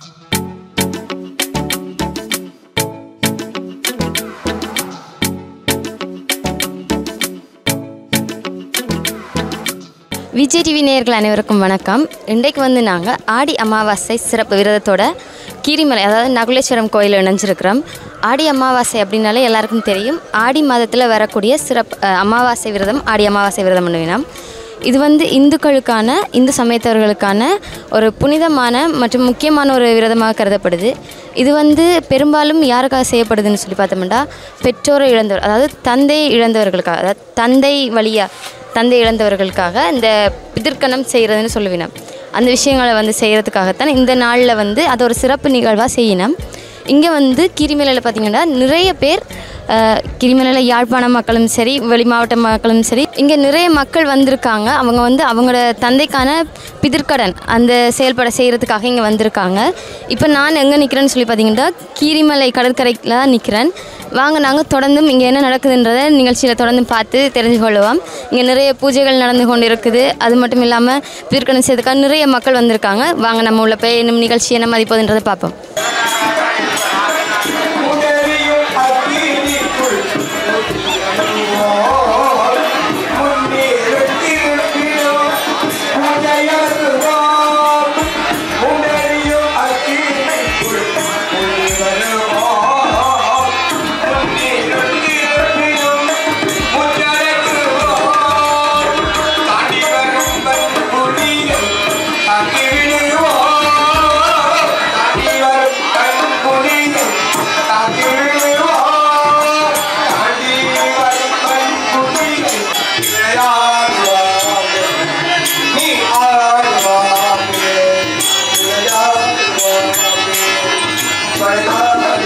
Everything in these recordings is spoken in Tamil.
விஜய் டிவி நேயர்கள் அனைவருக்கும் வணக்கம் இன்றைக்கு வந்து நாங்கள் ஆடி அமாவாசை சிறப்பு விரதத்தோட கீரிமலை அதாவது நகுலேஸ்வரம் கோயில் இணைஞ்சிருக்கிறோம் ஆடி அமாவாசை அப்படின்னாலே எல்லாருக்கும் தெரியும் ஆடி மாதத்தில் வரக்கூடிய சிறப்பு அஹ், அமாவாசை விரதம் ஆடி அமாவாசை விரதம் பண்ணுவினோம் இது வந்து இந்துக்களுக்கான இந்து சமயத்தவர்களுக்கான ஒரு புனிதமான மற்றும் முக்கியமான ஒரு விரதமாக கருதப்படுது இது வந்து பெரும்பாலும் யாருக்காக செய்யப்படுதுன்னு சொல்லி பார்த்தோம்னா பெற்றோரை இழந்தவர் அதாவது தந்தை இழந்தவர்களுக்காக அதாவது தந்தை வழியாக தந்தை இழந்தவர்களுக்காக இந்த பிதிர்க்கணம் செய்கிறதுன்னு சொல்லுவினோம் அந்த விஷயங்களை வந்து செய்கிறதுக்காகத்தான் இந்த நாளில் வந்து அது ஒரு சிறப்பு நிகழ்வாக செய்யணும் இங்கே வந்து கிரிமலையில் பார்த்திங்கன்னா நிறைய பேர் அஹ், கிரிமலையில் யாழ்ப்பாண மக்களும் சரி வெளி மாவட்ட மக்களும் சரி இங்கே நிறைய மக்கள் வந்திருக்காங்க அவங்க வந்து அவங்களோட தந்தைக்கான பிதிர்க்கடன் அந்த செயல்பட செய்கிறதுக்காக இங்கே வந்திருக்காங்க இப்போ நான் எங்கே நிற்கிறேன்னு சொல்லி பார்த்தீங்கன்னா கீரிமலை கடற்கரையில் தான் நிற்கிறேன் வாங்க நாங்கள் தொடர்ந்தும் இங்கே என்ன நடக்குதுன்றதை நிகழ்ச்சியில் தொடர்ந்து பார்த்து தெரிஞ்சு கொள்ளுவோம் இங்கே நிறைய பூஜைகள் நடந்து கொண்டு இருக்குது அது மட்டும் இல்லாமல் பிற்கணும் செய்யறதுக்காக நிறைய மக்கள் வந்திருக்காங்க வாங்க நம்ம உள்ள போய் இன்னும் நிகழ்ச்சி என்ன மதிப்பதுன்றதை பார்ப்போம் உடலியும் அக்கினிக்குள் முன்னேறிருக்கிறோம் உதயருவோம் உடலியும் அக்கினிக்குள் முன்வருவோம் முன்னேறிருக்கிறோம் முன்னேறுவோம் தாண்டி வரும் புனிதம் அக்கினியோம் தாண்டி வரும் புனிதம் அக்கினியோம் தாண்டி வரும் புனிதம் இளையாறுவாங்க நீ ஆறுவாங்க இளையாறுவாங்க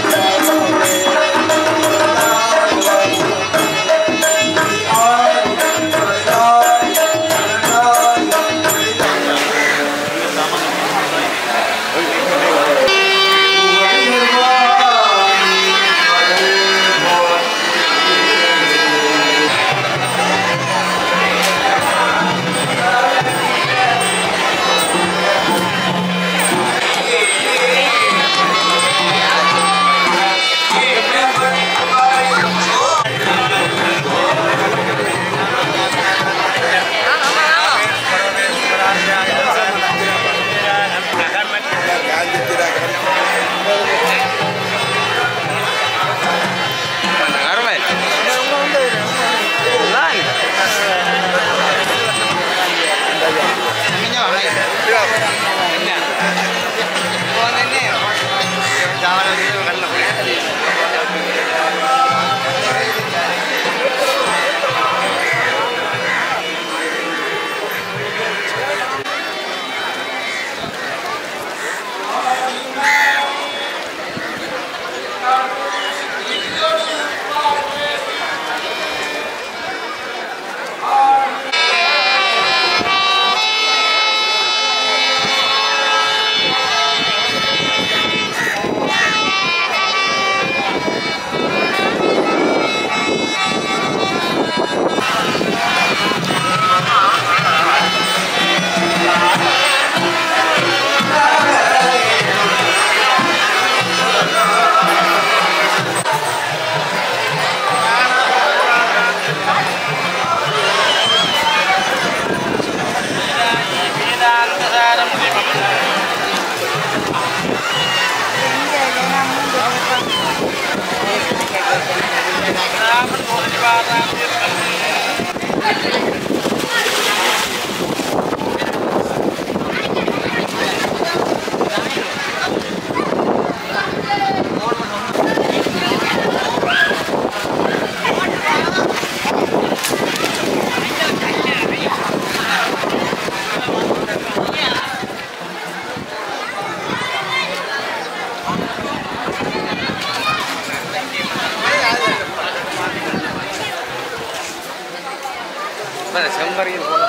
செம்பரியில் போன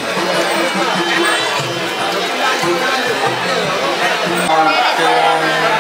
Thank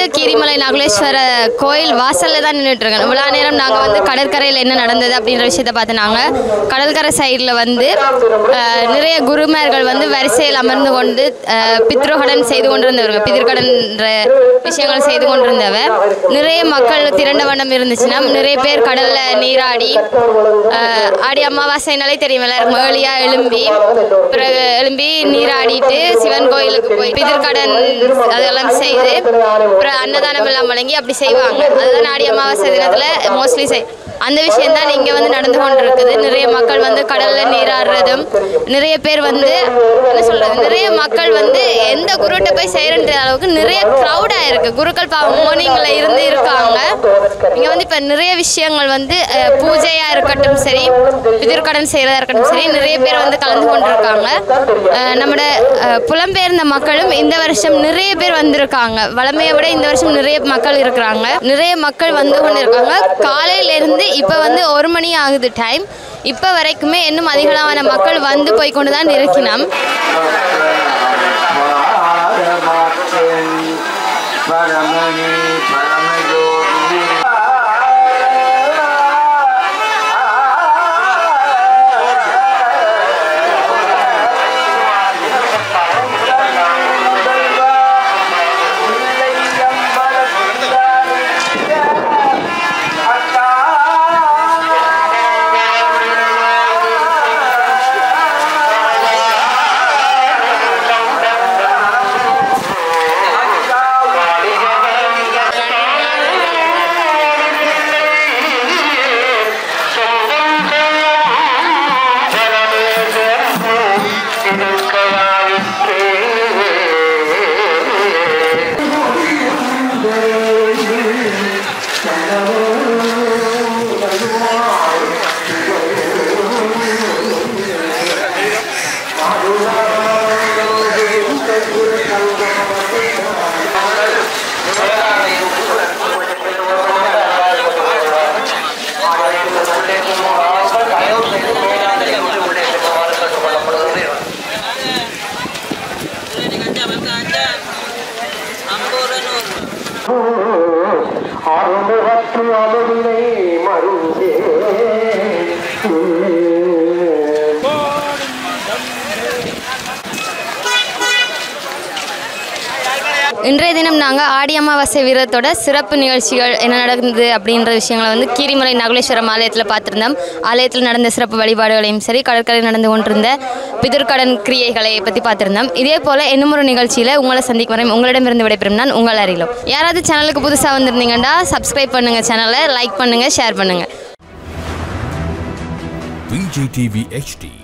கீரிமலை நகுலேஸ்வர கோயில் வாசலில் தான் நின்றுட்டு இருக்கோம் இவ்வளோ நேரம் நாங்கள் வந்து கடற்கரையில் என்ன நடந்தது அப்படின்ற விஷயத்தை பார்த்து நாங்கள் கடற்கரை சைடில் வந்து அஹ், நிறைய குருமார்கள் வந்து வரிசையில் அமர்ந்து கொண்டு அஹ், பித்ருகடன் செய்து கொண்டிருந்தவர்கள் பிதிர்கடன்ற விஷயங்கள் செய்து கொண்டிருந்தவ நிறைய மக்கள் திரண்ட வண்ணம் இருந்துச்சுன்னா நிறைய பேர் கடலில் நீராடி அஹ், ஆடி அமாவாசைனாலே தெரியும் எல்லாருக்கும் ஏர்லியாக எழும்பி பிறகு எழும்பி நீராடிட்டு சிவன் கோயிலுக்கு போய் பிதிர்கடன் அதெல்லாம் செய்து அப்புறம் அன்னதானம் எல்லாம் வழங்கி அப்படி செய்வாங்க அதுதான் ஆடி அமாவாசை தினத்தில் மோஸ்ட்லி செய் அந்த விஷயம் தான் இங்கே வந்து நடந்து கொண்டு இருக்குது நிறைய மக்கள் வந்து கடலில் நீராடுறதும் நிறைய பேர் வந்து என்ன சொல்கிறது நிறைய மக்கள் வந்து எந்த குருட்ட போய் செய்கிறன்ற அளவுக்கு நிறைய க்ரௌடாக இருக்குது குருக்கள் பாவம் மார்னிங்கில் இருந்து இருக்காங்க இங்கே வந்து இப்போ நிறைய விஷயங்கள் வந்து அஹ், பூஜையாக இருக்கட்டும் சரி பிதிர்கடன் செய்கிறதா இருக்கட்டும் சரி நிறைய பேர் வந்து கலந்து கொண்டிருக்காங்க அஹ், நம்மட அஹ், புலம்பெயர்ந்த மக்களும் இந்த வருஷம் நிறைய பேர் வந்திருக்காங்க வளமையை விட இந்த வருஷம் நிறைய மக்கள் இருக்கிறாங்க நிறைய மக்கள் வந்து கொண்டு இருக்காங்க காலையில இருந்து இப்போ வந்து ஒரு மணி ஆகுது டைம் இப்போ வரைக்குமே இன்னும் அதிகளவான மக்கள் வந்து போய் கொண்டு தான் இருக்கிறோம் பரமணி பரமயோகி அருமுகத்து அமுதினை மருந்தே இன்றைய தினம் நாங்கள் ஆடி அமாவாசை விரதத்தோட சிறப்பு நிகழ்ச்சிகள் என்ன நடந்தது அப்படின்ற விஷயங்களை வந்து கீரிமலை நகுலேஸ்வரம் ஆலயத்தில் பார்த்துருந்தோம் ஆலயத்தில் நடந்த சிறப்பு வழிபாடுகளையும் சரி கடற்கரை நடந்து கொண்டிருந்த பிதிர்கடன் கிரியைகளை பற்றி பார்த்துருந்தோம் இதே போல் இன்னும் ஒரு நிகழ்ச்சியில் உங்களை சந்திக்கும் வரை உங்களிடமிருந்து விடைபெறும் நான் உங்கள் அறிலும் யாராவது சேனலுக்கு புதுசாக வந்திருந்தீங்கன்னா சப்ஸ்கிரைப் பண்ணுங்கள் சேனலை லைக் பண்ணுங்கள் ஷேர் பண்ணுங்கள் VJTV HD